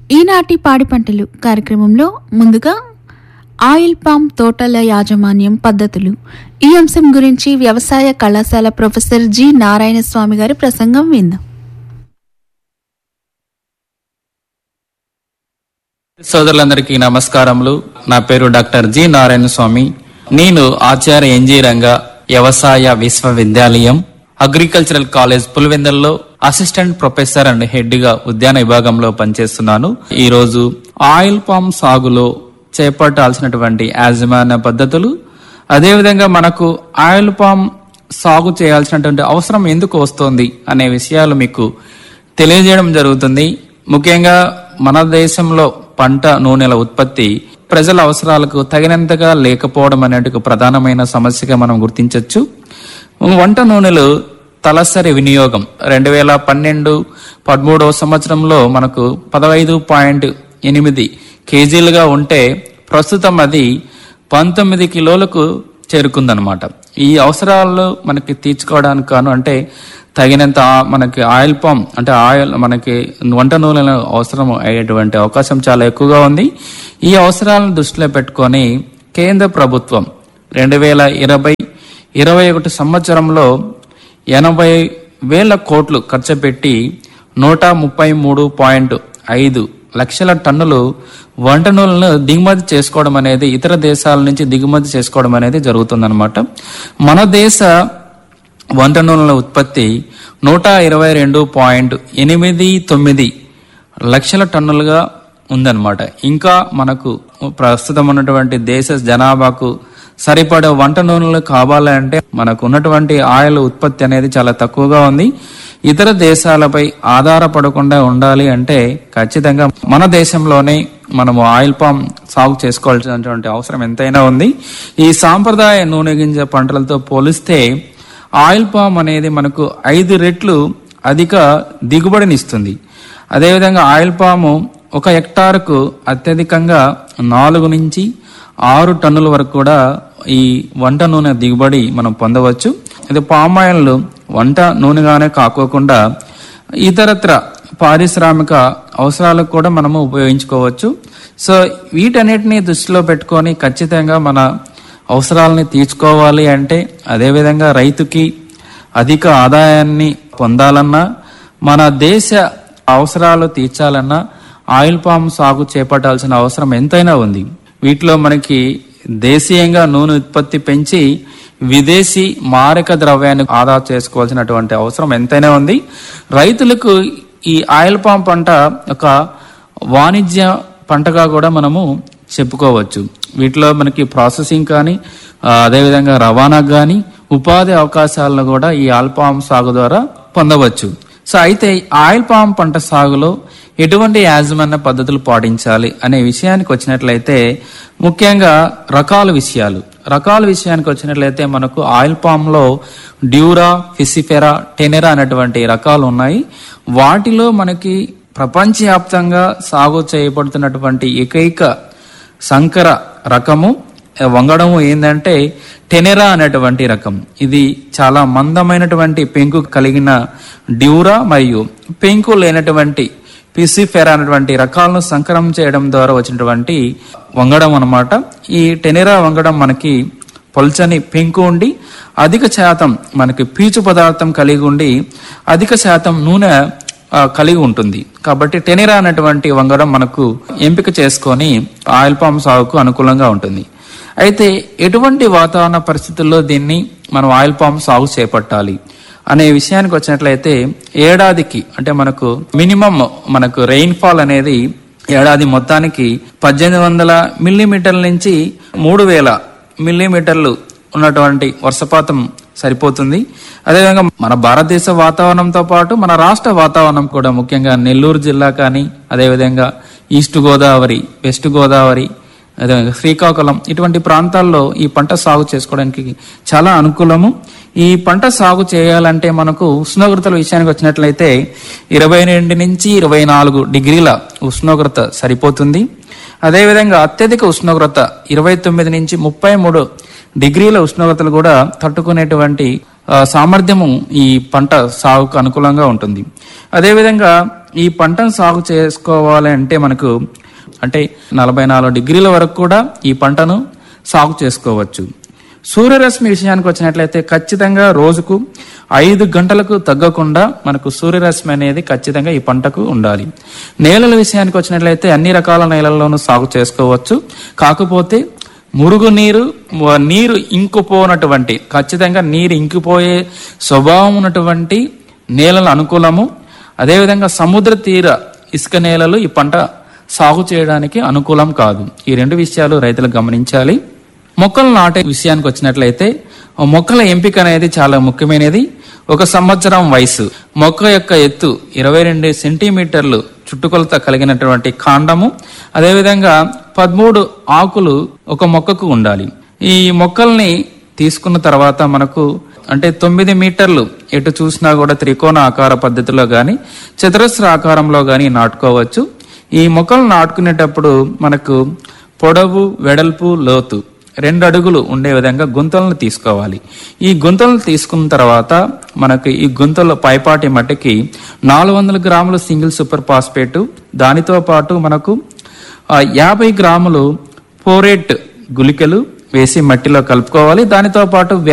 ఈనాటి పాడి పంటలు కార్యక్రమంలో ముందుగా ఆయిల్ పామ్ తోటల యాజమాన్యం పద్ధతులు ఈ అంశం గురించి వ్యవసాయ కళాశాల ప్రొఫెసర్ జి నారాయణ స్వామి గారి ప్రసంగం విందాం సోదరులందరికీ నమస్కారములు నా పేరు డాక్టర్ జి నారాయణ స్వామి నేను ఆచార్య ఎన్జి రంగ వ్యవసాయ విశ్వవిద్యాలయం అగ్రికల్చరల్ కాలేజ్ పులివెందల్లో అసిస్టెంట్ ప్రొఫెసర్ అండ్ హెడ్ గా ఉద్యాన విభాగంలో పనిచేస్తున్నాను ఈ రోజు ఆయిల్ పామ్ సాగులో చేపట్టాల్సినటువంటి యాజమాన్య పద్ధతులు అదేవిధంగా మనకు ఆయిల్ పామ్ సాగు చేయాల్సినటువంటి అవసరం ఎందుకు వస్తోంది అనే విషయాలు మీకు తెలియజేయడం జరుగుతుంది ముఖ్యంగా మన దేశంలో పంట నూనెల ఉత్పత్తి ప్రజల అవసరాలకు తగినంతగా లేకపోవడం అనేది ఒక ప్రధానమైన సమస్యగా మనం గుర్తించవచ్చు వంట నూనెలు తలసరి వినియోగం రెండు వేల పన్నెండు పదమూడవ సంవత్సరంలో మనకు పదహైదు పాయింట్ ఎనిమిది కేజీలుగా ఉంటే ప్రస్తుతం అది పంతొమ్మిది కిలోలకు చేరుకుందనమాట ఈ అవసరాలు మనకి తీర్చుకోవడానికి కాను అంటే తగినంత ఆ- మనకి ఆయిల్ పామ్ అంటే ఆయిల్ మనకి వంట నూనెల అవసరం అయ్యేటువంటి అవకాశం చాలా ఎక్కువగా ఉంది ఈ అవసరాలను దృష్టిలో పెట్టుకొని కేంద్ర ప్రభుత్వం రెండు వేల ఇరవై ఇరవై ఒకటి సంవత్సరంలో ఎనభై వేల కోట్లు ఖర్చు పెట్టి నూట ముప్పై మూడు పాయింట్ ఐదు లక్షల టన్నులు వంట నూనెలను దిగుమతి చేసుకోవడం అనేది ఇతర దేశాల నుంచి దిగుమతి చేసుకోవడం అనేది జరుగుతుందన్నమాట మన దేశ వంట నూనెల ఉత్పత్తి నూట ఇరవై రెండు పాయింట్ ఎనిమిది తొమ్మిది లక్షల టన్నులుగా ఉందన్నమాట ఇంకా మనకు ప్రస్తుతం ఉన్నటువంటి దేశ జనాభాకు సరిపడే వంట నూనెలు కావాలంటే మనకు ఉన్నటువంటి ఆయిల్ ఉత్పత్తి అనేది చాలా తక్కువగా ఉంది ఇతర దేశాలపై ఆధారపడకుండా ఉండాలి అంటే ఖచ్చితంగా మన దేశంలోనే మనము ఆయిల్ పామ్ సాగు చేసుకోవాల్సినటువంటి అవసరం ఎంతైనా ఉంది ఈ సాంప్రదాయ నూనె గింజ పంటలతో పోలిస్తే ఆయిల్ పామ్ అనేది మనకు ఐదు రెట్లు అధిక దిగుబడినిస్తుంది అదేవిధంగా ఆయిల్ పాము ఒక హెక్టార్కు అత్యధికంగా నాలుగు నుంచి ఆరు టన్నుల వరకు కూడా ఈ వంట నూనె దిగుబడి మనం పొందవచ్చు ఇది పామ్ ఆయిల్ వంట నూనెగానే కాకోకుండా ఇతరత్ర పారిశ్రామిక అవసరాలకు కూడా మనము ఉపయోగించుకోవచ్చు సో వీటన్నిటిని దృష్టిలో పెట్టుకొని ఖచ్చితంగా మన అవసరాలని తీర్చుకోవాలి అంటే అదేవిధంగా రైతుకి అధిక ఆదాయాన్ని పొందాలన్నా మన దేశ అవసరాలు తీర్చాలన్నా ఆయిల్ పామ్ సాగు చేపట్టాల్సిన అవసరం ఎంతైనా ఉంది వీటిలో మనకి దేశీయంగా నూనె ఉత్పత్తి పెంచి విదేశీ మారక ద్రవ్యాన్ని ఆదా చేసుకోవాల్సినటువంటి అవసరం ఎంతైనా ఉంది రైతులకు ఈ ఆయిల్ పామ్ పంట ఒక వాణిజ్య పంటగా కూడా మనము చెప్పుకోవచ్చు వీటిలో మనకి ప్రాసెసింగ్ కానీ ఆ, అదేవిధంగా రవాణాకు కానీ ఉపాధి అవకాశాలను కూడా ఈ ఆయిల్ పామ్ సాగు ద్వారా పొందవచ్చు సో అయితే ఆయిల్ పామ్ పంట సాగులో ఎటువంటి యాజమాన్య పద్ధతులు పాటించాలి అనే విషయానికి వచ్చినట్లయితే ముఖ్యంగా రకాల విషయాలు రకాల విషయానికి వచ్చినట్లయితే మనకు ఆయిల్ పామ్ లో డ్యూరా ఫిసిఫెరా టెనెరా అనేటువంటి రకాలు ఉన్నాయి వాటిలో మనకి ప్రపంచవ్యాప్తంగా సాగు చేయబడుతున్నటువంటి ఏకైక సంకర రకము వంగడము ఏంటంటే టెనెరా అనేటువంటి రకం ఇది చాలా మందమైనటువంటి పెంకు కలిగిన డ్యూరా మరియు పెంకు లేనటువంటి పిసిఫెరా అనేటువంటి రకాలను సంకరం చేయడం ద్వారా వచ్చినటువంటి వంగడం అన్నమాట ఈ టెనెరా వంగడం మనకి పల్చని పెంకు ఉండి అధిక శాతం మనకి పీచు పదార్థం కలిగి ఉండి అధిక శాతం నూనె ఆ, కలిగి ఉంటుంది కాబట్టి టెనెరా అనేటువంటి వంగడం మనకు ఎంపిక చేసుకొని ఆయిల్ పామ్ సాగుకు అనుకూలంగా ఉంటుంది అయితే ఎటువంటి వాతావరణ పరిస్థితుల్లో దీన్ని మనం ఆయిల్ పామ్ సాగు చేపట్టాలి అనే విషయానికి వచ్చినట్లయితే ఏడాదికి అంటే మనకు మినిమం మనకు రెయిన్ ఫాల్ అనేది ఏడాది మొత్తానికి పద్దెనిమిది వందల మిల్లీమీటర్ల నుంచి మూడు వేల మిల్లీమీటర్లు ఉన్నటువంటి వర్షపాతం సరిపోతుంది అదేవిధంగా మన భారతదేశ వాతావరణంతో పాటు మన రాష్ట్ర వాతావరణం కూడా ముఖ్యంగా నెల్లూరు జిల్లా కానీ అదేవిధంగా ఈస్ట్ గోదావరి వెస్ట్ గోదావరి అదేవిధంగా శ్రీకాకుళం ఇటువంటి ప్రాంతాల్లో ఈ పంట సాగు చేసుకోవడానికి చాలా అనుకూలము ఈ పంట సాగు చేయాలంటే మనకు ఉష్ణోగ్రతల విషయానికి వచ్చినట్లయితే ఇరవై రెండు నుంచి ఇరవై నాలుగు డిగ్రీల ఉష్ణోగ్రత సరిపోతుంది అదేవిధంగా అత్యధిక ఉష్ణోగ్రత ఇరవై తొమ్మిది నుంచి ముప్పై మూడు డిగ్రీల ఉష్ణోగ్రతలు కూడా తట్టుకునేటువంటి ఆ, సామర్థ్యము ఈ పంట సాగుకు అనుకూలంగా ఉంటుంది అదేవిధంగా ఈ పంటను సాగు చేసుకోవాలి అంటే మనకు అంటే నలభై నాలుగు డిగ్రీల వరకు కూడా ఈ పంటను సాగు చేసుకోవచ్చు సూర్యరశ్మి విషయానికి వచ్చినట్లయితే ఖచ్చితంగా రోజుకు ఐదు గంటలకు తగ్గకుండా మనకు సూర్యరశ్మి అనేది ఖచ్చితంగా ఈ పంటకు ఉండాలి నేలల విషయానికి వచ్చినట్లయితే అన్ని రకాల నేలల్లోనూ సాగు చేసుకోవచ్చు కాకపోతే మురుగు నీరు వ- నీరు ఇంకిపోనటువంటి ఖచ్చితంగా నీరు ఇంకిపోయే స్వభావం ఉన్నటువంటి నేలలు అనుకూలము అదేవిధంగా సముద్ర తీర ఇసుక నేలలు ఈ పంట సాగు చేయడానికి అనుకూలం కాదు ఈ రెండు విషయాలు రైతులు గమనించాలి మొక్కలు నాటే విషయానికి వచ్చినట్లయితే ఆ మొక్కల ఎంపిక అనేది చాలా ముఖ్యమైనది ఒక సంవత్సరం వయసు మొక్క యొక్క ఎత్తు ఇరవై రెండు సెంటీమీటర్లు చుట్టుకొలత కలిగినటువంటి కాండము అదేవిధంగా పదమూడు ఆకులు ఒక మొక్కకు ఉండాలి ఈ మొక్కల్ని తీసుకున్న తర్వాత మనకు అంటే తొమ్మిది మీటర్లు ఎటు చూసినా కూడా త్రికోణ ఆకార పద్ధతిలో గాని చతురస్ర ఆకారంలో గాని నాటుకోవచ్చు ఈ మొక్కలు నాటుకునేటప్పుడు మనకు పొడవు వెడల్పు లోతు రెండు అడుగులు ఉండే విధంగా గుంతలను తీసుకోవాలి ఈ గుంతలను తీసుకున్న తర్వాత మనకు ఈ గుంతల పైపాటి మట్టికి నాలుగు వందల గ్రాముల సింగిల్ సూపర్ ఫాస్ఫేట్ దానితో పాటు మనకు ఆ, యాభై గ్రాములు ఫోరేట్ గుళికలు వేసి మట్టిలో కలుపుకోవాలి దానితో పాటు